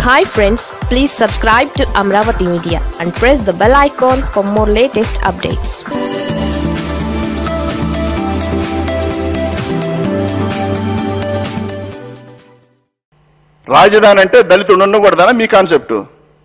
hi friends please subscribe to Amaravati media and press the bell icon for more latest updates రాజధాని అంటే దళితుడు ఉండకూడదనా మీ concept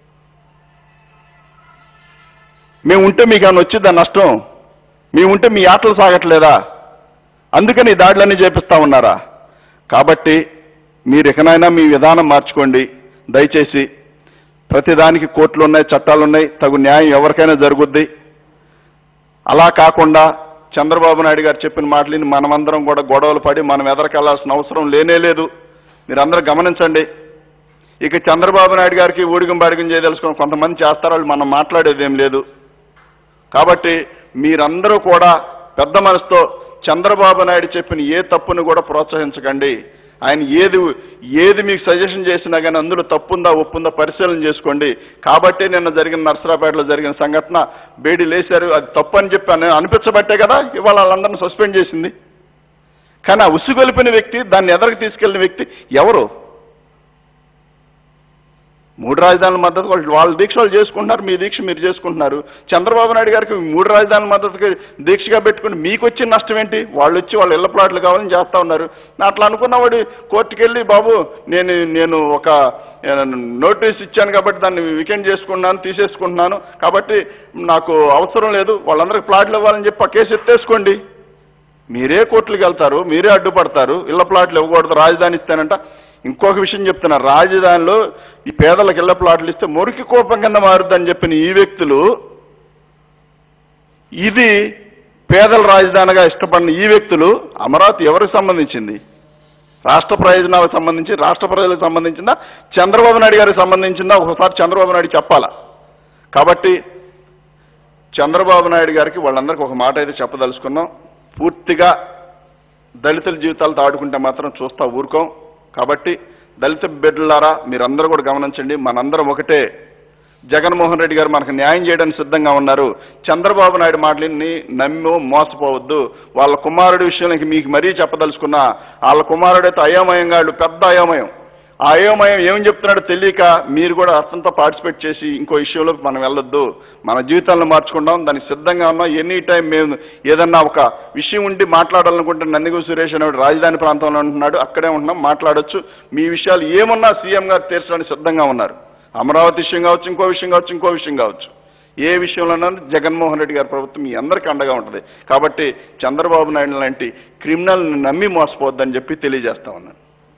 మేము ఉంటే మీకు ఏమైనా వచ్చిందా నష్టం మేము ఉంటే మీ ఆటలు సాగట్లేదా అందుకని ఈ దాడులన్నీ చేపిస్తా ఉన్నారా కాబట్టి మీరు ఎకనైనా మీ విధానం మార్చుకోండి దయచేసి ప్రతిదానికి కోర్టులు ఉన్నాయి చట్టాలు ఉన్నాయి తగు న్యాయం ఎవరికైనా జరుగుద్ది అలా కాకుండా చంద్రబాబు నాయుడు గారు చెప్పిన మాటలని మనమందరం కూడా గొడవలు పడి మనం ఎదరికెళ్లాల్సిన అవసరం లేనే లేదు మీరందరూ గమనించండి ఇక చంద్రబాబు నాయుడు గారికి ఊడిగం బాడిగం చేయదలుచుకుని కొంతమంది చేస్తారు వాళ్ళు మనం మాట్లాడేది ఏం లేదు కాబట్టి మీరందరూ కూడా పెద్ద మనసుతో చంద్రబాబు నాయుడు చెప్పిన ఏ తప్పును కూడా ప్రోత్సహించకండి ఆయన ఏది ఏది మీకు సజెషన్ చేసినా కానీ అందులో తప్పుందా ఒప్పుందా పరిశీలన చేసుకోండి కాబట్టి నిన్న జరిగిన నర్సరాపేటలో జరిగిన సంఘటన బేడి లేశారు అది తప్పు అని చెప్పి అని అనిపించబట్టే కదా ఇవాళ వాళ్ళందరినీ సస్పెండ్ చేసింది కానీ ఆ ఉసుగొలిపిన వ్యక్తి దాన్ని ఎదరికి తీసుకెళ్లిన వ్యక్తి ఎవరు మూడు రాజధానుల మద్దతు వాళ్ళు వాళ్ళ దీక్ష వాళ్ళు చేసుకుంటున్నారు మీ దీక్ష మీరు చేసుకుంటున్నారు చంద్రబాబు నాయుడు గారికి మూడు రాజధానుల మద్దతుకి దీక్షగా పెట్టుకుని మీకు వచ్చిన నష్టం ఏంటి వాళ్ళు వచ్చి వాళ్ళ ఇళ్ల ప్లాట్లు కావాలని చేస్తా ఉన్నారు అట్లా అనుకున్నవాడు కోర్టుకి వెళ్ళి బాబు నేను నేను ఒక ఏ, నోటీస్ ఇచ్చాను కాబట్టి దాన్ని వీకెండ్ చేసుకున్నాను తీసేసుకుంటున్నాను కాబట్టి నాకు అవసరం లేదు వాళ్ళందరికీ ప్లాట్లు ఇవ్వాలని చెప్పి ఆ కేసు ఎత్తేసుకోండి మీరే కోర్టులకు వెళ్తారు మీరే అడ్డుపడతారు ఇళ్ల ప్లాట్లు ఇవ్వకూడదు రాజధాని ఇస్తానంట ఇంకొక విషయం చెప్తున్నా రాజధానిలో ఈ పేదలకు ఇళ్ల ప్లాట్లు ఇస్తే మురికి కోపం కింద మారుద్దని చెప్పిన ఈ వ్యక్తులు ఇది పేదల రాజధానిగా ఇష్టపడిన ఈ వ్యక్తులు అమరావతి ఎవరికి సంబంధించింది రాష్ట్ర ప్రయోజనాలకు సంబంధించి రాష్ట్ర ప్రజలకు సంబంధించిందా చంద్రబాబు నాయుడు గారికి సంబంధించిందా ఒకసారి చంద్రబాబు నాయుడు చెప్పాలా కాబట్టి చంద్రబాబు నాయుడు గారికి వాళ్ళందరికీ ఒక మాట అయితే చెప్పదలుచుకున్నాం పూర్తిగా దళితుల జీవితాలతో ఆడుకుంటే మాత్రం చూస్తా ఊరుకోం కాబట్టి దళిత బిడ్డలారా మీరందరూ కూడా గమనించండి మనందరం ఒకటే జగన్మోహన్ రెడ్డి గారు మనకు న్యాయం చేయడానికి సిద్ధంగా ఉన్నారు చంద్రబాబు నాయుడు మాటలని నమ్మి మోసపోవద్దు వాళ్ళ కుమారుడి విషయానికి మీకు మరీ చెప్పదలుచుకున్నా వాళ్ళ కుమారుడైతే అయోమయంగా వాళ్ళు పెద్ద అయోమయం ఆ అయోమయం ఏం చెప్తున్నాడో తెలియక మీరు కూడా అర్థంతో పార్టిసిపేట్ చేసి ఇంకో విషయంలో మనం వెళ్ళొద్దు మన జీవితాలను మార్చుకుంటాం దానికి సిద్ధంగా ఉన్నాం ఎనీ టైం మేము ఏదన్నా ఒక విషయం ఉండి మాట్లాడాలనుకుంటే నందిగు సురేష్ అనేవాడు రాజధాని ప్రాంతంలో ఉంటున్నాడు అక్కడే ఉంటున్నాం మాట్లాడొచ్చు మీ విషయాలు ఏమున్నా సీఎం గారు తీర్చడానికి సిద్ధంగా ఉన్నారు అమరావతి విషయం కావచ్చు ఇంకో విషయం కావచ్చు ఇంకో విషయం కావచ్చు ఏ విషయంలోనైనా జగన్మోహన్ రెడ్డి గారి ప్రభుత్వం మీ అందరికీ అండగా ఉంటుంది కాబట్టి చంద్రబాబు నాయుడు లాంటి క్రిమినల్ని నమ్మి మోసపోవద్దని చెప్పి తెలియజేస్తా ఉన్నాను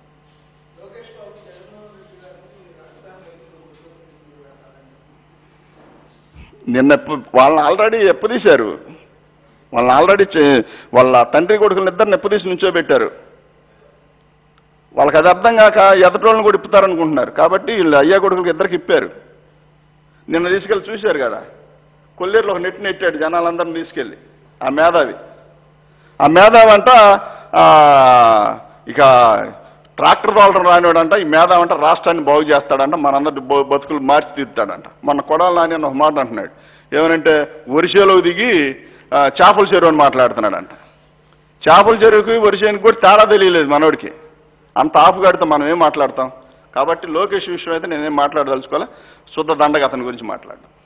నిన్న ఎప్పు- వాళ్ళని ఆల్రెడీ ఎప్పదీశారు వాళ్ళని ఆల్రెడీ చే- వాళ్ళ తండ్రి కొడుకులు ఇద్దరిని ఎప్పదీసి నుంచోబెట్టారు వాళ్ళకి అది అర్థం కాక ఎదటోళ్ళని కూడా ఇప్పుతారనుకుంటున్నారు కాబట్టి వీళ్ళు అయ్యా కొడుకులకి ఇద్దరికి ఇప్పారు నిన్న తీసుకెళ్ళి చూశారు కదా కొల్లేరులో ఒక నెట్ నెట్టాడు జనాలందరిని తీసుకెళ్ళి ఆ మేధావి ఆ మేధావి అంట ఆ, ఇక ట్రాక్టర్ తోలడం రానివాడంట ఈ మేధావి అంట రాష్ట్రాన్ని బాగు చేస్తాడంట మనందరి బ- బతుకులు మార్చి తీరుతాడంట మన కొడాలి నాని అని ఒక మాట అంటున్నాడు ఏమనంటే వరిసేలో దిగి ఆ, చేపల చెరువు అని మాట్లాడుతున్నాడంట చేపల చెరువుకి వరిసేనికి కూడా తేడా తెలియలేదు మనోడికి అంత ఆపు కడితే మనం ఏం మాట్లాడతాం కాబట్టి లోకేష్ విషయం అయితే నేనేం మాట్లాడదలుచుకోవాలి శుద్ధ దండగ అతని గురించి మాట్లాడతాం